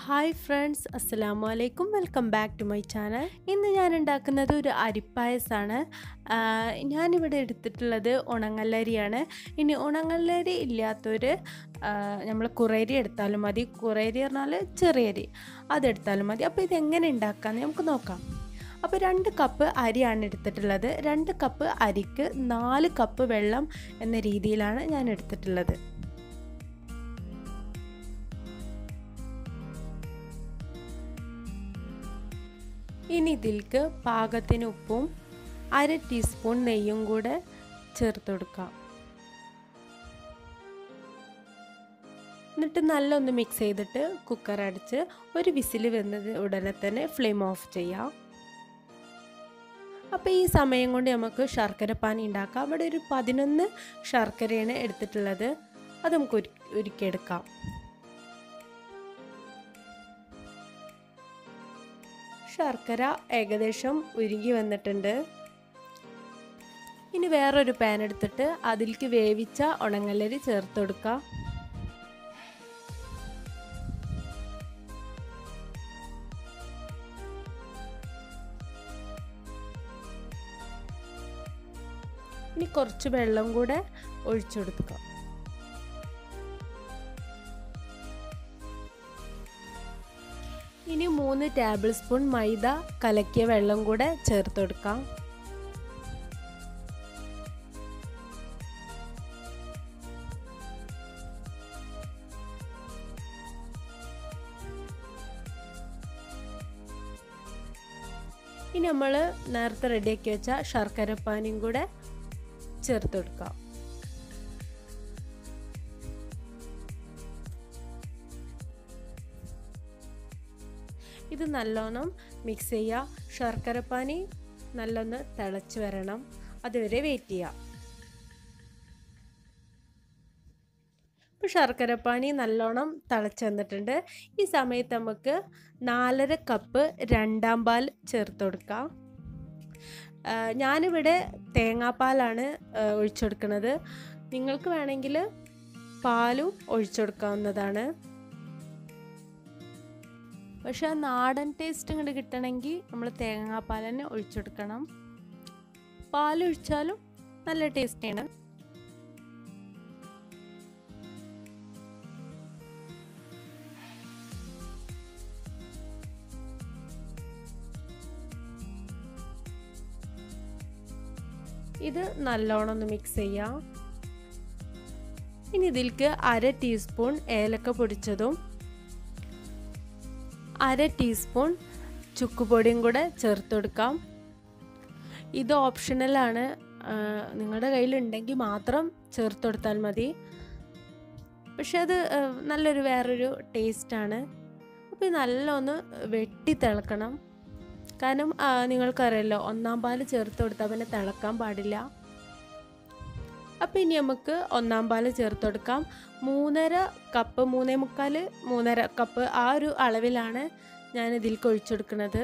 hi friends അസ്സലാമു അലൈക്കും welcome back to my channel ഇന്ന് ഞാൻ ഉണ്ടാക്കുന്നത് ഒരു അരിപ്പായസമാണ് ഞാനിവിടെ എടുത്തിട്ടുള്ളത് ഉണങ്ങല്ലരിയാണ് ഇനി ഉണങ്ങല്ലരി ഇല്ലാത്തൊരു നമ്മൾ കുറേരി എടുത്താലും മതി കുറേരി പറഞ്ഞാൽ ചെറിയരി അതെടുത്താലും മതി അപ്പോൾ ഇതെങ്ങനെ ഉണ്ടാക്കാമെന്ന് നമുക്ക് നോക്കാം അപ്പോൾ രണ്ട് കപ്പ് അരിയാണ് എടുത്തിട്ടുള്ളത് രണ്ട് കപ്പ് അരിക്ക് നാല് കപ്പ് വെള്ളം എന്ന രീതിയിലാണ് ഞാൻ എടുത്തിട്ടുള്ളത് ഇനി ഇതിലേക്ക് പാകത്തിന് ഉപ്പും അര ടീസ്പൂൺ നെയ്യും കൂടെ ചേർത്ത് കൊടുക്കാം എന്നിട്ട് നല്ലൊന്ന് മിക്സ് ചെയ്തിട്ട് കുക്കർ അടിച്ച് ഒരു വിസിൽ വന്നത് ഉടനെ തന്നെ ഫ്ലെയിം ഓഫ് ചെയ്യാം അപ്പോൾ ഈ സമയം കൊണ്ട് നമുക്ക് ശർക്കര പാനി ഉണ്ടാക്കാം അവിടെ ഒരു പതിനൊന്ന് ശർക്കരയാണ് എടുത്തിട്ടുള്ളത് അത് നമുക്ക് ഒരു ഒരുക്കിയെടുക്കാം ശർക്കര ഏകദേശം ഉരുകി വന്നിട്ടുണ്ട് ഇനി വേറൊരു പാൻ എടുത്തിട്ട് അതിലേക്ക് വേവിച്ച ഉണങ്ങലരി ചേർത്ത് കൊടുക്കുക ഇനി കുറച്ച് വെള്ളം കൂടെ ഒഴിച്ചു കൊടുക്കുക ഇനി മൂന്ന് ടേബിൾ സ്പൂൺ മൈദ കലക്കിയ വെള്ളം കൂടെ ചേർത്ത് കൊടുക്കാം ഇനി നമ്മൾ നേരത്തെ റെഡിയാക്കി വെച്ച ശർക്കരപ്പാനിയും കൂടെ ചേർത്ത് കൊടുക്കാം ഇത് നല്ലോണം മിക്സ് ചെയ്യുക ശർക്കരപ്പാനി നല്ലൊന്ന് തിളച്ച് വരണം അതുവരെ വെയിറ്റ് ചെയ്യാം ഇപ്പോൾ ശർക്കരപ്പാനി നല്ലോണം തിളച്ച് വന്നിട്ടുണ്ട് ഈ സമയത്ത് നമുക്ക് നാലര കപ്പ് രണ്ടാം പാൽ ചേർത്ത് കൊടുക്കാം ഞാനിവിടെ തേങ്ങാപ്പാലാണ് ഒഴിച്ചെടുക്കുന്നത് നിങ്ങൾക്ക് വേണമെങ്കിൽ പാലും ഒഴിച്ചെടുക്കാവുന്നതാണ് പക്ഷെ ആ നാടൻ ടേസ്റ്റ് ഇങ്ങോട്ട് കിട്ടണമെങ്കിൽ നമ്മൾ തേങ്ങാപ്പാൽ തന്നെ ഒഴിച്ചെടുക്കണം പാലൊഴിച്ചാലും നല്ല ടേസ്റ്റിയാണ് ഇത് നല്ലോണം ഒന്ന് മിക്സ് ചെയ്യാം ഇനി ഇതിലേക്ക് അര ടീസ്പൂൺ ഏലക്ക പൊടിച്ചതും അര ടീസ്പൂൺ ചുക്കുപൊടിയും കൂടെ ചേർത്ത് കൊടുക്കാം ഇത് ഓപ്ഷണലാണ് നിങ്ങളുടെ കയ്യിലുണ്ടെങ്കിൽ മാത്രം ചേർത്ത് കൊടുത്താൽ മതി പക്ഷെ അത് നല്ലൊരു വേറൊരു ടേസ്റ്റാണ് അപ്പോൾ നല്ലൊന്ന് വെട്ടി തിളക്കണം കാരണം നിങ്ങൾക്കറിയാലോ ഒന്നാം പാല് ചേർത്ത് കൊടുത്താൽ പിന്നെ തിളക്കാൻ പാടില്ല അപ്പം ഇനി നമുക്ക് ഒന്നാം പാല് ചേർത്ത് കൊടുക്കാം മൂന്നര കപ്പ് മൂന്നേ മുക്കാൽ മൂന്നര കപ്പ് ആ ഒരു അളവിലാണ് ഞാൻ ഇതിലേക്ക് ഒഴിച്ചെടുക്കുന്നത്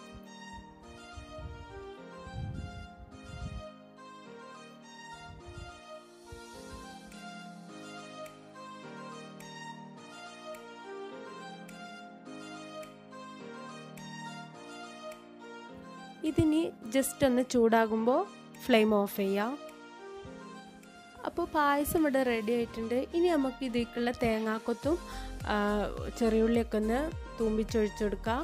ഇതിനി ജസ്റ്റ് ഒന്ന് ചൂടാകുമ്പോൾ ഫ്ലെയിം ഓഫ് ചെയ്യാം അപ്പോൾ പായസം ഇവിടെ റെഡി ആയിട്ടുണ്ട് ഇനി നമുക്ക് ഇതിലേക്കുള്ള തേങ്ങാക്കൊത്തും ചെറിയുള്ളിയൊക്കെ ഒന്ന് തൂമ്പിച്ചൊഴിച്ചെടുക്കാം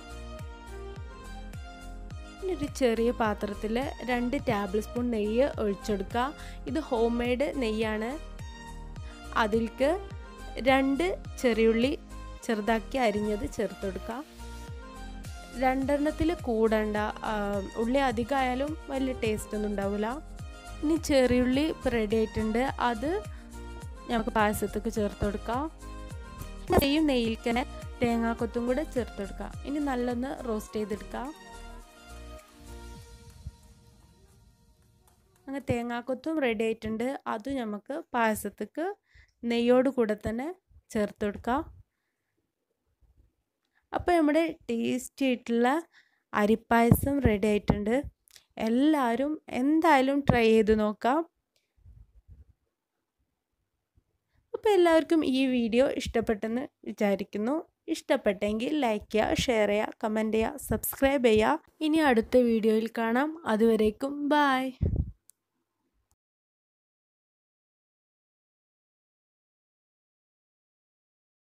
ഇനി ഒരു ചെറിയ പാത്രത്തിൽ രണ്ട് ടേബിൾ സ്പൂൺ നെയ്യ് ഒഴിച്ചെടുക്കുക ഇത് ഹോം മെയ്ഡ് നെയ്യാണ് അതിലേക്ക് രണ്ട് ചെറിയുള്ളി ചെറുതാക്കി അരിഞ്ഞത് ചേർത്ത് കൊടുക്കുക രണ്ടെണ്ണത്തിൽ കൂടണ്ട ഉള്ളി അധികമായാലും വലിയ ടേസ്റ്റ് ഒന്നും ഉണ്ടാവില്ല ഇനി ചെറിയുള്ളി ഇപ്പോൾ റെഡി ആയിട്ടുണ്ട് അത് നമുക്ക് പായസത്തേക്ക് ചേർത്ത് കൊടുക്കാം നെയ്യും നെയ്യിൽ തന്നെ തേങ്ങാക്കൊത്തും കൂടെ ചേർത്ത് കൊടുക്കാം ഇനി നല്ലൊന്ന് റോസ്റ്റ് ചെയ്തെടുക്കാം അങ്ങനെ തേങ്ങാക്കൊത്തും റെഡി ആയിട്ടുണ്ട് അതും നമുക്ക് പായസത്തേക്ക് നെയ്യോട് കൂടെ തന്നെ ചേർത്ത് കൊടുക്കാം അപ്പോൾ നമ്മുടെ ടേസ്റ്റി ആയിട്ടുള്ള അരിപ്പായസം റെഡി ആയിട്ടുണ്ട് എല്ലാവരും എന്തായാലും ട്രൈ ചെയ്ത് നോക്കാം അപ്പോൾ എല്ലാവർക്കും ഈ വീഡിയോ ഇഷ്ടപ്പെട്ടെന്ന് വിചാരിക്കുന്നു ഇഷ്ടപ്പെട്ടെങ്കിൽ ലൈക്ക് ചെയ്യുക ഷെയർ ചെയ്യുക കമൻറ്റ് ചെയ്യുക സബ്സ്ക്രൈബ് ചെയ്യുക ഇനി അടുത്ത വീഡിയോയിൽ കാണാം അതുവരേക്കും ബായ്